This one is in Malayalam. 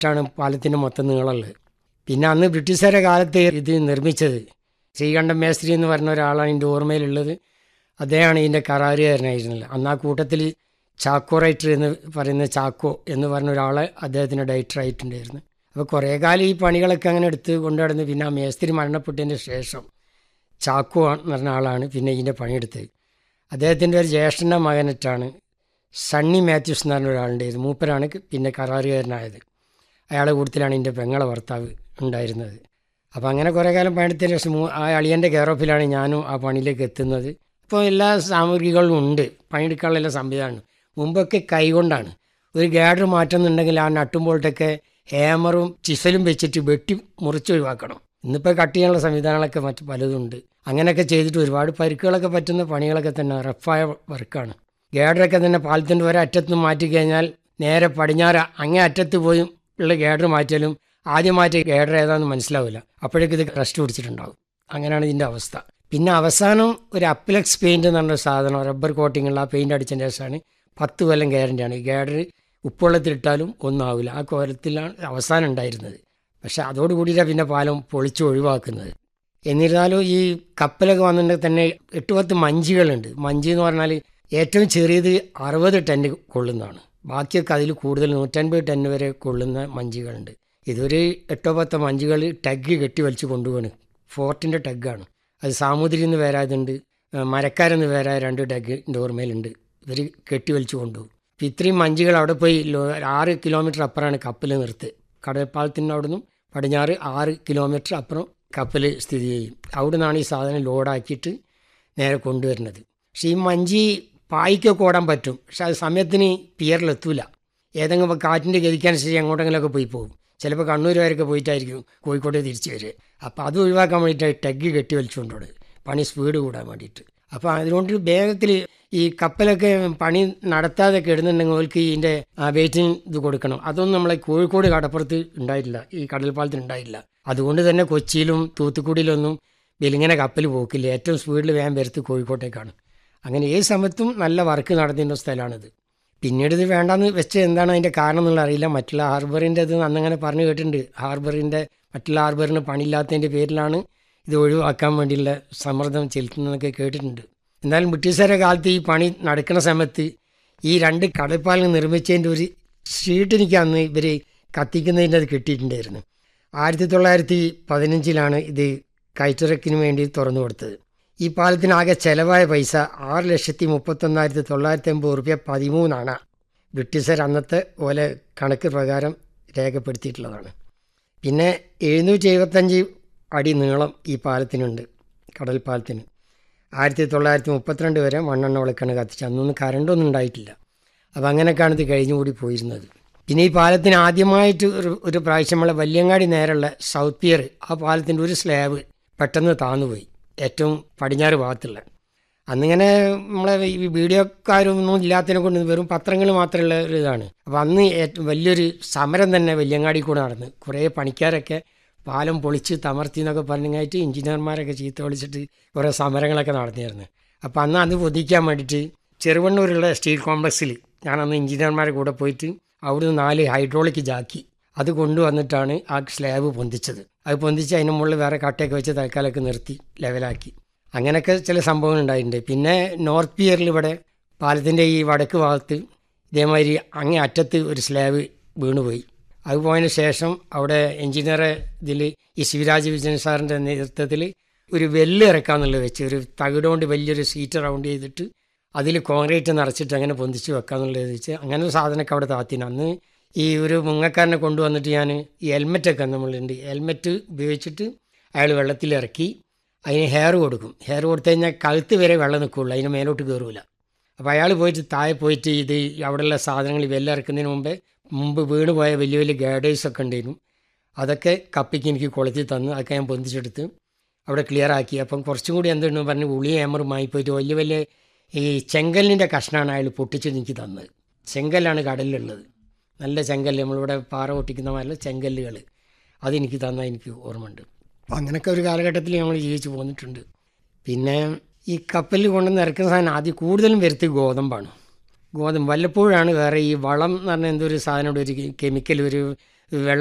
കറക്റ്റാണ് പാലത്തിൻ്റെ മൊത്തം നീളമുള്ളത് പിന്നെ അന്ന് ബ്രിട്ടീഷുകാരുടെ കാലത്ത് ഇത് നിർമ്മിച്ചത് ശ്രീകണ്ഠൻ മേസ്ത്രി എന്ന് പറഞ്ഞ ഒരാളാണ് എൻ്റെ ഓർമ്മയിലുള്ളത് അദ്ദേഹമാണ് ഇതിൻ്റെ കരാറുകാരനായിരുന്നത് അന്ന് ആ കൂട്ടത്തിൽ ചാക്കോ റൈറ്റർ എന്ന് പറയുന്ന ചാക്കോ എന്ന് പറഞ്ഞ ഒരാളെ അദ്ദേഹത്തിന് ഡയറക്ടർ ആയിട്ടുണ്ടായിരുന്നു അപ്പോൾ കുറേ കാലം ഈ പണികളൊക്കെ അങ്ങനെ എടുത്ത് കൊണ്ടുനടന്ന് പിന്നെ ആ മേസ്ത്രി മരണപ്പെട്ടതിന് ശേഷം ചാക്കോ എന്ന് പറഞ്ഞ ആളാണ് പിന്നെ ഇതിൻ്റെ പണിയെടുത്തത് അദ്ദേഹത്തിൻ്റെ ഒരു ജ്യേഷ്ഠൻ്റെ മകനിട്ടാണ് സണ്ണി മാത്യൂസ് എന്ന് പറഞ്ഞ ഒരാളുണ്ടായിരുന്നു മൂപ്പരാണ് പിന്നെ കരാറുകാരനായത് അയാളുടെ കൂട്ടത്തിലാണ് എൻ്റെ പെങ്ങളെ ഭർത്താവ് ഉണ്ടായിരുന്നത് അപ്പോൾ അങ്ങനെ കുറേ കാലം പണിയെടുത്തതിന് ശേഷം മൂ- ആ അളിയൻ്റെ കെയറോഫിലാണ് ഞാനും ആ പണിയിലേക്ക് എത്തുന്നത് ഇപ്പോൾ എല്ലാ സാമഗ്രികളും ഉണ്ട് പണിയെടുക്കാനുള്ള എല്ലാ സംവിധാനമാണ് മുമ്പൊക്കെ കൈകൊണ്ടാണ് ഒരു ഗാഡർ മാറ്റുന്നുണ്ടെങ്കിൽ ആ നട്ടും ബോൾട്ടൊക്കെ ഹാമറും ചിസലും വെച്ചിട്ട് വെട്ടി മുറിച്ച് ഒഴിവാക്കണം ഇന്നിപ്പോൾ കട്ട് ചെയ്യാനുള്ള സംവിധാനങ്ങളൊക്കെ മറ്റു പലതും ഉണ്ട് അങ്ങനെയൊക്കെ ചെയ്തിട്ട് ഒരുപാട് പരിക്കുകളൊക്കെ പറ്റുന്ന പണികളൊക്കെ തന്നെ റഫായ വർക്കാണ് ഗേഡറൊക്കെ തന്നെ പാലത്തിൻ്റെ ഒരേ അറ്റത്ത് മാറ്റി കഴിഞ്ഞാൽ നേരെ പടിഞ്ഞാറ് അങ്ങേ അറ്റത്ത് പോയി ഉള്ള ഗേഡർ മാറ്റിയാലും ആദ്യം മാറ്റിയ ഗേഡർ ഏതാണെന്ന് മനസ്സിലാവില്ല അപ്പോഴേക്കും ഇത് റെസ്റ്റ് പിടിച്ചിട്ടുണ്ടാവും അങ്ങനെയാണ് ഇതിൻ്റെ അവസ്ഥ പിന്നെ അവസാനം ഒരു അപ്പിലക്സ് പെയിൻറ് എന്ന് പറഞ്ഞ സാധനം റബ്ബർ കോട്ടിംഗ് ഉള്ള ആ പെയിൻറ് അടിച്ചതിന് ശേഷമാണ് പത്ത് കൊല്ലം ഗ്യാരൻ്റിയാണ് ഈ ഗേഡർ ഉപ്പുവെള്ളത്തിലിട്ടാലും ഒന്നും ആവില്ല ആ കോലത്തിലാണ് അവസാനം ഉണ്ടായിരുന്നത് പക്ഷെ അതോട് കൂടിയിട്ടാണ് പിന്നെ പാലം പൊളിച്ച് ഒഴിവാക്കുന്നത് എന്നിരുന്നാലും ഈ കപ്പലൊക്കെ വന്നിട്ടുണ്ടെങ്കിൽ തന്നെ എട്ട് പത്ത് മഞ്ചികളുണ്ട് മഞ്ചി എന്ന് പറഞ്ഞാൽ ഏറ്റവും ചെറിയത് അറുപത് ടണ്ണ് കൊള്ളുന്നതാണ് ബാക്കിയൊക്കെ അതിൽ കൂടുതൽ നൂറ്റൻപത് ടണ്ണ് വരെ കൊള്ളുന്ന മഞ്ചികളുണ്ട് ഇതൊരു എട്ടോ പത്തോ മഞ്ചികൾ ടഗ് കെട്ടി വലിച്ച് കൊണ്ടുപോവാണ് ഫോർട്ടിൻ്റെ ടഗ്ഗാണ് അത് സാമൂതിരി എന്ന് വേരാതുണ്ട് മരക്കാരെന്ന് വേറെ രണ്ട് ടഗ് എൻ്റെ ഓർമ്മയിലുണ്ട് ഇവർ കെട്ടി വലിച്ച് കൊണ്ടുപോകും അപ്പം ഇത്രയും മഞ്ചികൾ അവിടെ പോയി ലോ- ആറ് കിലോമീറ്റർ അപ്പുറമാണ് കപ്പൽ നിർത്ത് കടൽപ്പാലത്തിൻ്റെ അവിടെ നിന്നും പടിഞ്ഞാറ് ആറ് കിലോമീറ്റർ അപ്പുറം കപ്പൽ സ്ഥിതി ചെയ്യും അവിടെ നിന്നാണ് ഈ സാധനം ലോഡാക്കിയിട്ട് നേരെ കൊണ്ടുവരുന്നത് പക്ഷേ ഈ മഞ്ചി പായ്ക്കൊക്കെ ഓടാൻ പറ്റും പക്ഷെ അത് സമയത്തിന് പിയറിലെത്തൂല ഏതെങ്കിലും കാറ്റിൻ്റെ ഗതിക്കനുസരിച്ച് എങ്ങോട്ടെങ്കിലുമൊക്കെ പോയി പോകും ചിലപ്പോൾ കണ്ണൂർ വരെയൊക്കെ പോയിട്ടായിരിക്കും കോഴിക്കോട് തിരിച്ചു വരിക അപ്പോൾ അത് ഒഴിവാക്കാൻ വേണ്ടിയിട്ട് ടഗ് കെട്ടി വലിച്ചുകൊണ്ടോട് പണി സ്പീഡ് കൂടാൻ വേണ്ടിയിട്ട് അപ്പോൾ അതുകൊണ്ട് വേഗത്തിൽ ഈ കപ്പലൊക്കെ പണി നടത്താതെ കിടന്നുണ്ടെങ്കിൽ അവർക്ക് ഇതിൻ്റെ വെയിറ്റിംഗ് ഇത് കൊടുക്കണം അതൊന്നും നമ്മളെ കോഴിക്കോട് കടപ്പുറത്ത് ഉണ്ടായിട്ടില്ല ഈ കടൽപ്പാലത്തിന് ഉണ്ടായില്ല അതുകൊണ്ട് തന്നെ കൊച്ചിയിലും തൂത്തുക്കുടിയിലൊന്നും വെലിങ്ങനെ കപ്പൽ പോക്കില്ല ഏറ്റവും സ്പീഡിൽ വേഗം വരുത്ത് കോഴിക്കോട്ടേക്കാണ് അങ്ങനെ ഏത് സമയത്തും നല്ല വർക്ക് നടന്നിരുന്ന സ്ഥലമാണിത് പിന്നീട് ഇത് വേണ്ടാന്ന് വെച്ച് എന്താണ് അതിൻ്റെ കാരണം എന്നുള്ള അറിയില്ല മറ്റുള്ള ഹാർബറിൻ്റെ ഇത് അന്നങ്ങനെ പറഞ്ഞു കേട്ടിട്ടുണ്ട് ഹാർബറിൻ്റെ മറ്റുള്ള ഹാർബറിന് പണിയില്ലാത്തതിൻ്റെ പേരിലാണ് ഇത് ഒഴിവാക്കാൻ വേണ്ടിയുള്ള സമ്മർദ്ദം ചെലുത്തുന്നതൊക്കെ കേട്ടിട്ടുണ്ട് എന്നാലും ബ്രിട്ടീഷുകാരുടെ കാലത്ത് ഈ പണി നടക്കുന്ന സമയത്ത് ഈ രണ്ട് കടൽപ്പാലം നിർമ്മിച്ചതിൻ്റെ ഒരു ഷീട്ട് എനിക്ക് അന്ന് ഇവർ കത്തിക്കുന്നതിൻ്റെ അത് കിട്ടിയിട്ടുണ്ടായിരുന്നു ആയിരത്തി തൊള്ളായിരത്തി പതിനഞ്ചിലാണ് ഇത് കയറ്റിറക്കിന് വേണ്ടി തുറന്നു കൊടുത്തത് ഈ പാലത്തിന് ആകെ ചെലവായ പൈസ ആറ് ലക്ഷത്തി മുപ്പത്തൊന്നായിരത്തി തൊള്ളായിരത്തി അമ്പത് റുപ്യ പതിമൂന്നാണ് ബ്രിട്ടീഷുകാർ അന്നത്തെ പോലെ കണക്ക് പ്രകാരം രേഖപ്പെടുത്തിയിട്ടുള്ളതാണ് പിന്നെ എഴുന്നൂറ്റി എഴുപത്തഞ്ച് അടി നീളം ഈ പാലത്തിനുണ്ട് കടൽ പാലത്തിന് ആയിരത്തി തൊള്ളായിരത്തി മുപ്പത്തിരണ്ട് വരെ മണ്ണെണ്ണ വിളക്കാണ് കത്തിച്ചത് അന്നൊന്നും കറണ്ടൊന്നും ഉണ്ടായിട്ടില്ല അപ്പം അങ്ങനെയൊക്കെയാണ് ഇത് കഴിഞ്ഞുകൂടി പോയിരുന്നത് പിന്നെ ഈ പാലത്തിന് ആദ്യമായിട്ട് ഒരു ഒരു പ്രാവശ്യം നമ്മളെ വല്യങ്ങാടി നേരെയുള്ള സൗത്ത് പിയർ ആ പാലത്തിൻ്റെ ഒരു സ്ലാബ് പെട്ടെന്ന് താന്നുപോയി ഏറ്റവും പടിഞ്ഞാറ് ഭാഗത്തുള്ള അന്നിങ്ങനെ നമ്മളെ ഈ വീഡിയോക്കാരൊന്നും ഇല്ലാത്തതിനെ കൊണ്ട് വെറും പത്രങ്ങൾ മാത്രമുള്ള ഒരു ഇതാണ് അപ്പോൾ അന്ന് ഏറ്റവും വലിയൊരു സമരം തന്നെ വല്യങ്ങാടി കൂടെ നടന്ന് കുറേ പണിക്കാരൊക്കെ പാലം പൊളിച്ച് തമർത്തി എന്നൊക്കെ പറഞ്ഞായിട്ട് എഞ്ചിനീയർമാരൊക്കെ ചീത്ത വിളിച്ചിട്ട് കുറേ സമരങ്ങളൊക്കെ നടന്നിരുന്നു അപ്പോൾ അന്ന് അത് പൊതിക്കാൻ വേണ്ടിയിട്ട് ചെറുവണ്ണൂരുള്ള സ്റ്റീൽ കോംപ്ലക്സിൽ ഞാനന്ന് എഞ്ചിനീയർമാരുടെ കൂടെ പോയിട്ട് അവിടുന്ന് നാല് ഹൈഡ്രോളിക് ജാക്കി അത് കൊണ്ടുവന്നിട്ടാണ് ആ സ്ലാബ് പൊന്തിച്ചത് അത് പൊന്തിച്ച് അതിന് മുകളിൽ വേറെ കട്ടയൊക്കെ വെച്ച് തൽക്കാലമൊക്കെ നിർത്തി ലെവലാക്കി അങ്ങനെയൊക്കെ ചില സംഭവങ്ങൾ ഉണ്ടായിട്ടുണ്ട് പിന്നെ നോർത്ത് പിയറിൽ ഇവിടെ പാലത്തിൻ്റെ ഈ വടക്ക് ഭാഗത്ത് ഇതേമാതിരി അങ്ങേ അറ്റത്ത് ഒരു സ്ലാബ് വീണുപോയി അത് പോയതിന് ശേഷം അവിടെ എഞ്ചിനീയറെ ഇതിൽ ഈ ശിവരാജ് വിജയൻ സാറിൻ്റെ നേതൃത്വത്തിൽ ഒരു വെല്ല് ഇറക്കാന്നുള്ളത് വെച്ച് ഒരു തകിടുകൊണ്ട് വലിയൊരു സീറ്റ് റൗണ്ട് ചെയ്തിട്ട് അതിൽ കോൺക്രീറ്റ് നിറച്ചിട്ട് അങ്ങനെ പൊന്തിച്ച് വെക്കാന്നുള്ളത് വെച്ച് അങ്ങനെ ഒരു സാധനമൊക്കെ അവിടെ താത്തിന് അന്ന് ഈ ഒരു മുങ്ങക്കാരനെ കൊണ്ടുവന്നിട്ട് ഞാൻ ഈ ഹെൽമെറ്റൊക്കെ നമ്മളുണ്ട് ഹെൽമെറ്റ് ഉപയോഗിച്ചിട്ട് അയാൾ വെള്ളത്തിലിറക്കി അതിന് ഹെയർ കൊടുക്കും ഹെയർ കൊടുത്തു കഴിഞ്ഞാൽ കഴുത്ത് വരെ വെള്ളം നിൽക്കുകയുള്ളൂ അതിന് മേലോട്ട് കയറൂല അപ്പോൾ അയാൾ പോയിട്ട് താഴെ പോയിട്ട് ഇത് അവിടെയുള്ള സാധനങ്ങൾ വെല്ലം ഇറക്കുന്നതിന് മുമ്പേ മുമ്പ് വീണ് പോയ വലിയ വലിയ ഗാഡേഴ്സ് ഒക്കെ ഉണ്ടായിരുന്നു അതൊക്കെ കപ്പിക്ക് എനിക്ക് കൊളുത്തി തന്ന് അതൊക്കെ ഞാൻ പൊന്തിച്ചെടുത്ത് അവിടെ ക്ലിയർ ആക്കി അപ്പം കുറച്ചും കൂടി എന്തുണ്ടെന്ന് പറഞ്ഞ് ഉളി ഏമറുമായി പോയിട്ട് വലിയ വലിയ ഈ ചെങ്കല്ലിൻ്റെ കഷ്ണമാണ് അയാൾ പൊട്ടിച്ച് എനിക്ക് തന്നത് ചെങ്കല്ലാണ് കടലിലുള്ളത് നല്ല ചെങ്കല്ല് നമ്മളിവിടെ പാറ പൊട്ടിക്കുന്ന മാതിരി ചെങ്കല്ലുകൾ അതെനിക്ക് തന്നാൽ എനിക്ക് ഓർമ്മയുണ്ട് അപ്പം അങ്ങനെയൊക്കെ ഒരു കാലഘട്ടത്തിൽ ഞങ്ങൾ ജീവിച്ച് പോന്നിട്ടുണ്ട് പിന്നെ ഈ കപ്പലിൽ കൊണ്ടുവന്ന് ഇറക്കുന്ന സാധനം ആദ്യം കൂടുതലും വരുത്തി ഗോതമ്പാണ് ഗോതമ്പ് വല്ലപ്പോഴാണ് വേറെ ഈ വളം എന്ന് പറഞ്ഞാൽ എന്തോ ഒരു സാധനം ഒരു കെമിക്കൽ ഒരു വെള്ളം